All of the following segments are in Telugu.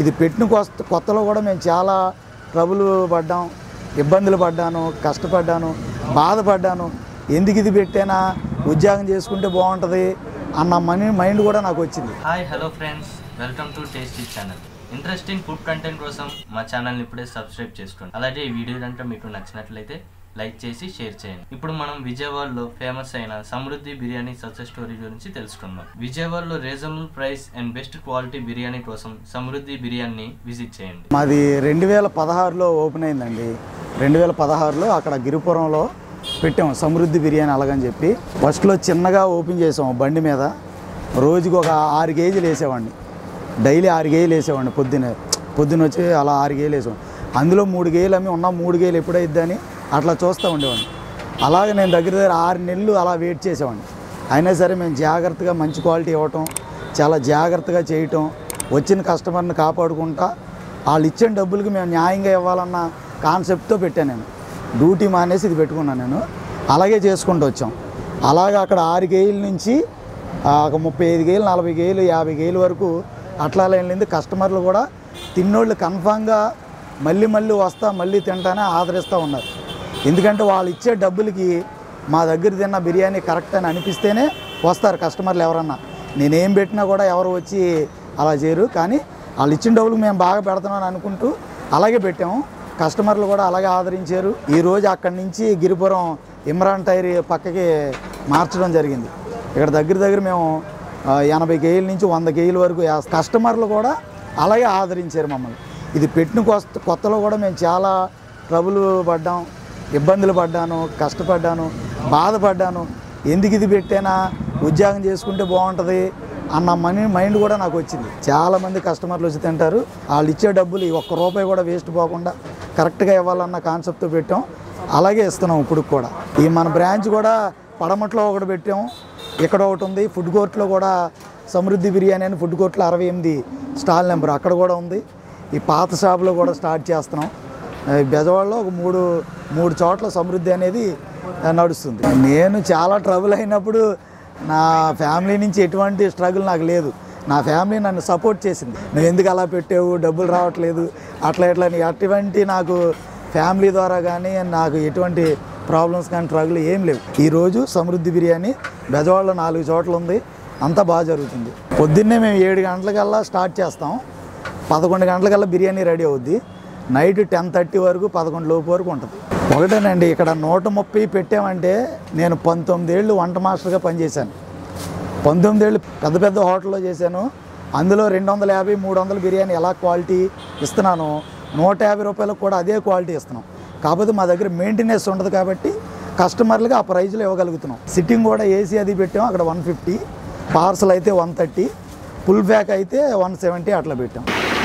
ఇది పెట్టిన కొత్త కొత్తలో కూడా మేము చాలా ట్రబుల్ పడ్డాం ఇబ్బందులు పడ్డాను కష్టపడ్డాను బాధపడ్డాను ఎందుకు ఇది పెట్టానా ఉద్యోగం చేసుకుంటే బాగుంటుంది అన్న మనీ మైండ్ కూడా నాకు వచ్చింది hi hello friends welcome to tasty channel interesting food content కోసం మా ఛానల్ని ఇప్పుడే సబ్స్క్రైబ్ చేసుకోండి అలాగే ఈ వీడియో కనుక మీకు నచ్చినట్లయితే లైక్ చేసి షేర్ చేయండి ఇప్పుడు మనం విజయవాడలో ఫేమస్ అయిన సమృద్ధి బిర్యానీ సక్సెస్ స్టోరీ గురించి తెలుసుకుందాం విజయవాడలో reasonable price and best quality biryani కోసం సమృద్ధి బిర్యానీ విజిట్ చేయండి మాది రెండు వేల పదహారులో ఓపెన్ అయిందండి రెండు వేల పదహారులో అక్కడ గిరిపురంలో పెట్టాం సమృద్ధి బిర్యానీ అలాగని చెప్పి ఫస్ట్లో చిన్నగా ఓపెన్ చేసాం బండి మీద రోజుకి ఒక ఆరు కేజీలు వేసేవాడిని డైలీ ఆరు కేజీలు వేసేవాడిని పొద్దున పొద్దున వచ్చి అలా ఆరు కేజీలు వేసాం అందులో మూడు కేజీలు అమ్మి ఉన్న మూడు కేజీలు ఎప్పుడైద్దని అట్లా చూస్తూ ఉండేవాడిని అలాగే నేను దగ్గర దగ్గర ఆరు నెలలు అలా వెయిట్ చేసేవాడిని అయినా సరే మేము జాగ్రత్తగా మంచి క్వాలిటీ ఇవ్వటం చాలా జాగ్రత్తగా చేయటం వచ్చిన కస్టమర్ని కాపాడుకుంటా వాళ్ళు ఇచ్చిన డబ్బులకి మేము న్యాయంగా ఇవ్వాలన్న కాన్సెప్ట్తో పెట్టాను నేను డ్యూటీ మానేసి ఇది పెట్టుకున్నాను నేను అలాగే చేసుకుంటూ వచ్చాం అలాగే అక్కడ ఆరు కేజీల నుంచి ఆ, ఒక ముప్పై ఐదు కేజీలు నలభై కేజీలు యాభై కేజీల వరకు అట్లా వెళ్ళింది కస్టమర్లు కూడా తిన్నోళ్ళు కన్ఫామ్గా మళ్ళీ మళ్ళీ వస్తా మళ్ళీ తింటానే ఆదరిస్తూ ఉన్నారు ఎందుకంటే వాళ్ళు ఇచ్చే డబ్బులకి మా దగ్గర తిన్న బిర్యానీ కరెక్ట్ అని అనిపిస్తేనే వస్తారు కస్టమర్లు ఎవరన్నా నేనేం పెట్టినా కూడా ఎవరు వచ్చి అలా చేయరు కానీ వాళ్ళు ఇచ్చిన డబ్బులకు మేము బాగా పెడుతున్నాం అనుకుంటూ అలాగే పెట్టాము కస్టమర్లు కూడా అలాగే ఆదరించారు ఈరోజు అక్కడి నుంచి గిరిపురం ఇమ్రాన్ టైర్ పక్కకి మార్చడం జరిగింది ఇక్కడ దగ్గర దగ్గర మేము ఆ, ఎనభై కేజీల నుంచి వంద కేజీల వరకు వేస్తాం కస్టమర్లు కూడా అలాగే ఆదరించారు మమ్మల్ని ఇది పెట్టిన కొత్త కొత్తలో కూడా మేము చాలా ట్రబుల్ పడ్డాం ఇబ్బందులు పడ్డాను కష్టపడ్డాను బాధపడ్డాను ఎందుకు ఇది పెట్టానా ఉద్యోగం చేసుకుంటే బాగుంటుంది అన్న మనీ మైండ్ కూడా నాకు వచ్చింది చాలామంది కస్టమర్లు వచ్చి తింటారు వాళ్ళు ఇచ్చే డబ్బులు ఈ ఒక్క రూపాయి కూడా వేస్ట్ పోకుండా కరెక్ట్గా ఇవ్వాలన్న కాన్సెప్ట్తో పెట్టాం అలాగే ఇస్తున్నాం ఇప్పుడు కూడా ఈ మన బ్రాంచ్ కూడా పడమట్లో ఒకటి పెట్టాం ఇక్కడ ఒకటి ఉంది ఫుడ్ కోర్ట్లో కూడా సమృద్ధి బిర్యానీ అని ఫుడ్ కోర్ట్లో అరవై ఎనిమిది స్టాల్ నెంబర్ అక్కడ కూడా ఉంది ఈ పాత షాపులో కూడా స్టార్ట్ చేస్తున్నాం ఆ, బెజవాడలో ఒక మూడు మూడు చోట్ల సమృద్ధి అనేది ఆ, నడుస్తుంది నేను చాలా ట్రబుల్ అయినప్పుడు నా ఫ్యామిలీ నుంచి ఎటువంటి స్ట్రగుల్ నాకు లేదు నా ఫ్యామిలీ నన్ను సపోర్ట్ చేసింది నువ్వు ఎందుకు అలా పెట్టావు డబ్బులు రావట్లేదు అట్లా ఇట్లా అని అటువంటి నాకు ఫ్యామిలీ ద్వారా కానీ నాకు ఎటువంటి ప్రాబ్లమ్స్ కానీ ట్రగుల్ ఏం లేవు ఈరోజు సమృద్ధి బిర్యానీ బెజవాడలో నాలుగు చోట్ల ఉంది అంతా బాగా జరుగుతుంది పొద్దున్నే మేము ఏడు గంటలకల్లా స్టార్ట్ చేస్తాం పదకొండు గంటలకల్లా బిర్యానీ రెడీ అవుద్ది నైట్ టెన్ థర్టీ వరకు పదకొండు లోపు వరకు ఉంటుంది ఒకటేనండి ఇక్కడ నూట ముప్పై పెట్టామంటే నేను పంతొమ్మిది ఏళ్ళు వంట మాస్టర్గా పనిచేశాను పంతొమ్మిది ఏళ్ళు పెద్ద పెద్ద హోటల్లో చేశాను అందులో రెండు వందల యాభై మూడు వందల బిర్యానీ ఎలా క్వాలిటీ ఇస్తున్నాను నూట యాభై రూపాయలకు కూడా అదే క్వాలిటీ ఇస్తున్నాం కాకపోతే మా దగ్గర మెయింటెనెన్స్ ఉండదు కాబట్టి కస్టమర్లకి ఆ ప్రైజ్లో ఇవ్వగలుగుతున్నాం సిట్టింగ్ కూడా ఏసీ అది పెట్టాం అక్కడ వన్ ఫిఫ్టీ పార్సల్ అయితే వన్ థర్టీ ఫుల్ బ్యాక్ అయితే వన్ సెవెంటీ అట్లా పెట్టాం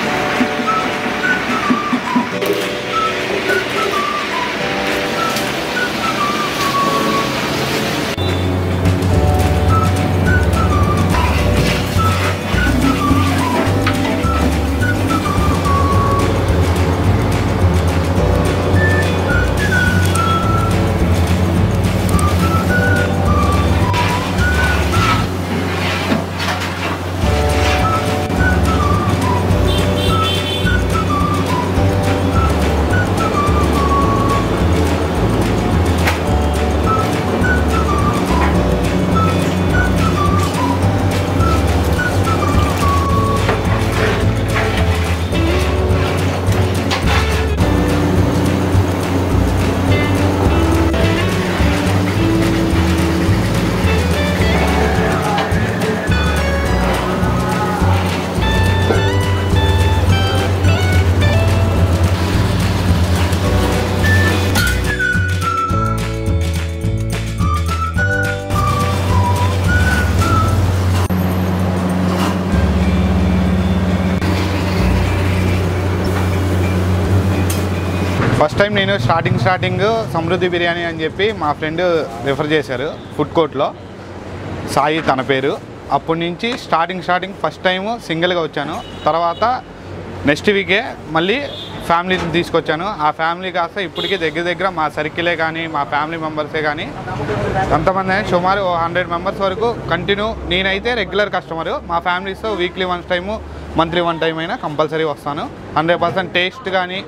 ఫస్ట్ టైం నేను స్టార్టింగ్ స్టార్టింగ్ సమృద్ధి బిర్యానీ అని చెప్పి మా ఫ్రెండ్ రిఫర్ చేశారు ఫుడ్ కోర్ట్లో సాయి తన పేరు అప్పటి నుంచి స్టార్టింగ్ స్టార్టింగ్ ఫస్ట్ టైం సింగిల్గా వచ్చాను తర్వాత నెక్స్ట్ వీకే మళ్ళీ ఫ్యామిలీని తీసుకొచ్చాను ఆ ఫ్యామిలీ కాస్త ఇప్పటికీ దగ్గర దగ్గర మా సర్కిలే కానీ మా ఫ్యామిలీ మెంబర్సే కానీ ఎంతమంది అయినా సుమారు హండ్రెడ్ మెంబర్స్ వరకు కంటిన్యూ నేనైతే రెగ్యులర్ కస్టమర్ మా ఫ్యామిలీస్తో weekly once time monthly one time అయినా కంపల్సరీ వస్తాను హండ్రెడ్ పర్సెంట్ టేస్ట్ కానీ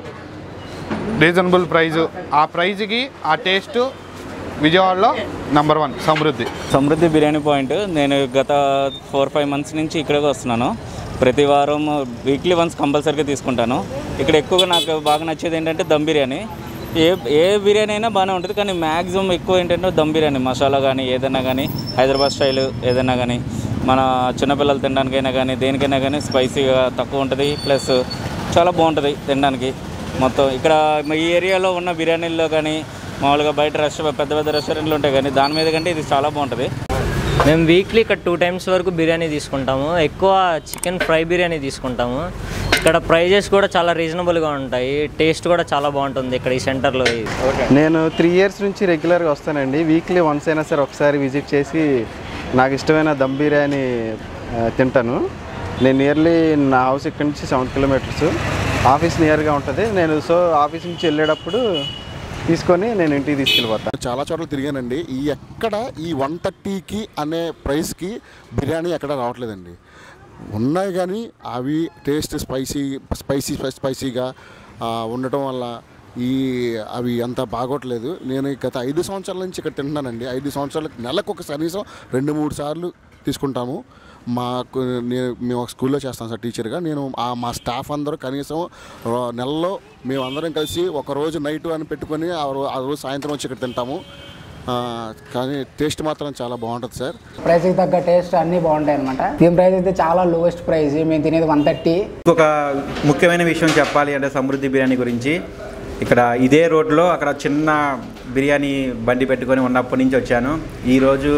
రీజనబుల్ ప్రైజు ఆ ప్రైజ్కి ఆ టేస్ట్ విజయవాడలో number one Samruddhi Samruddhi biryani point నేను గత ఫోర్ ఫైవ్ మంత్స్ నుంచి ఇక్కడికి వస్తున్నాను ప్రతి వారం వీక్లీ వన్స్ కంపల్సరీగా తీసుకుంటాను ఇక్కడ ఎక్కువగా నాకు బాగా నచ్చేది ఏంటంటే దమ్ బిర్యానీ ఏ ఏ బిర్యానీ అయినా బాగానే ఉంటుంది కానీ మ్యాక్సిమం ఎక్కువ ఏంటంటే దమ్ బిర్యానీ మసాలా కానీ ఏదైనా కానీ హైదరాబాద్ స్టైల్ ఏదైనా కానీ మన చిన్నపిల్లలు తినడానికైనా కానీ దేనికైనా కానీ స్పైసీగా తక్కువ ఉంటుంది ప్లస్ చాలా బాగుంటుంది తినడానికి మొత్తం ఇక్కడ ఈ ఏరియాలో ఉన్న బిర్యానీల్లో కానీ మామూలుగా బయట రెస్టారెంట్ పెద్ద పెద్ద రెస్టారెంట్లు ఉంటాయి కానీ దాని మీద కంటే ఇది చాలా బాగుంటుంది మేము వీక్లీ ఇక్కడ టూ టైమ్స్ వరకు బిర్యానీ తీసుకుంటాము ఎక్కువ చికెన్ ఫ్రై బిర్యానీ తీసుకుంటాము ఇక్కడ ప్రైజెస్ కూడా చాలా రీజనబుల్గా ఉంటాయి టేస్ట్ కూడా చాలా బాగుంటుంది ఇక్కడ ఈ సెంటర్లో నేను త్రీ ఇయర్స్ నుంచి రెగ్యులర్గా వస్తానండి వీక్లీ వన్స్ అయినా సరే ఒకసారి విజిట్ చేసి నాకు ఇష్టమైన దమ్ బిర్యానీ ఆ, తింటాను నేను నియర్లీ నా హౌస్ ఇక్కడ నుంచి సెవెన్ కిలోమీటర్స్ ఆఫీస్ నియర్గా ఉంటుంది నేను సో ఆఫీస్ నుంచి వెళ్ళేటప్పుడు తీసుకొని నేను ఇంటికి తీసుకెళ్ళిపోతాను చాలా చోట్ల తిరిగానండి ఈ ఎక్కడ ఈ వన్ థర్టీకి అనే ప్రైస్కి బిర్యానీ ఎక్కడ రావట్లేదండి ఉన్నాయి కానీ అవి టేస్ట్ స్పైసీ స్పైసీ స్పైసీగా ఆ, ఉండటం వల్ల ఈ అవి అంత బాగోట్లేదు నేను గత ఐదు సంవత్సరాల నుంచి ఇక్కడ తింటున్నానండి ఐదు సంవత్సరాలకు నెలకు ఒక కనీసం రెండు మూడు సార్లు తీసుకుంటాము మాకు నేను మేము ఒక స్కూల్లో చేస్తాను సార్ టీచర్గా నేను ఆ మా స్టాఫ్ అందరూ కనీసం రో- నెలలో మేము అందరం కలిసి ఒక రోజు నైట్ అని పెట్టుకొని ఆ రో- ఆ రోజు సాయంత్రం వచ్చి ఇక్కడ తింటాము ఆ, కానీ టేస్ట్ మాత్రం చాలా బాగుంటుంది సార్ ప్రైస్కి తగ్గ టేస్ట్ అన్నీ బాగుంటాయి అనమాట దీని ప్రైస్ అయితే చాలా లోయెస్ట్ ప్రైస్ మేము తినేది వన్ థర్టీ ఇంకొక ముఖ్యమైన విషయం చెప్పాలి అంటే సమృద్ధి బిర్యానీ గురించి ఇక్కడ ఇదే రోడ్లో అక్కడ చిన్న బిర్యానీ బండి పెట్టుకొని ఉన్నప్పటి నుంచి వచ్చాను ఈరోజు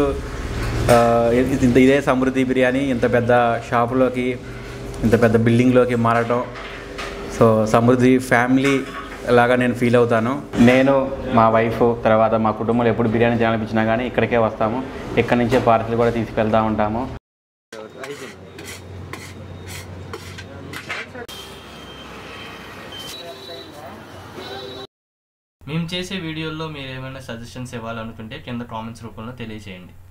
ఆ, ఇంత ఇదే సమృద్ధి బిర్యానీ ఇంత పెద్ద షాపులోకి ఇంత పెద్ద బిల్డింగ్లోకి మారటం సో సమృద్ధి ఫ్యామిలీ లాగా నేను ఫీల్ అవుతాను నేను మా వైఫ్ తర్వాత మా కుటుంబంలో ఎప్పుడు బిర్యానీ తినాలనిపించినా కానీ ఇక్కడికే వస్తాము ఇక్కడి నుంచే పార్సల్ కూడా తీసుకెళ్తూ ఉంటాము మేము చేసే వీడియోల్లో మీరు ఏమైనా సజెషన్స్ ఇవ్వాలనుకుంటే కింద కామెంట్స్ రూపంలో తెలియజేయండి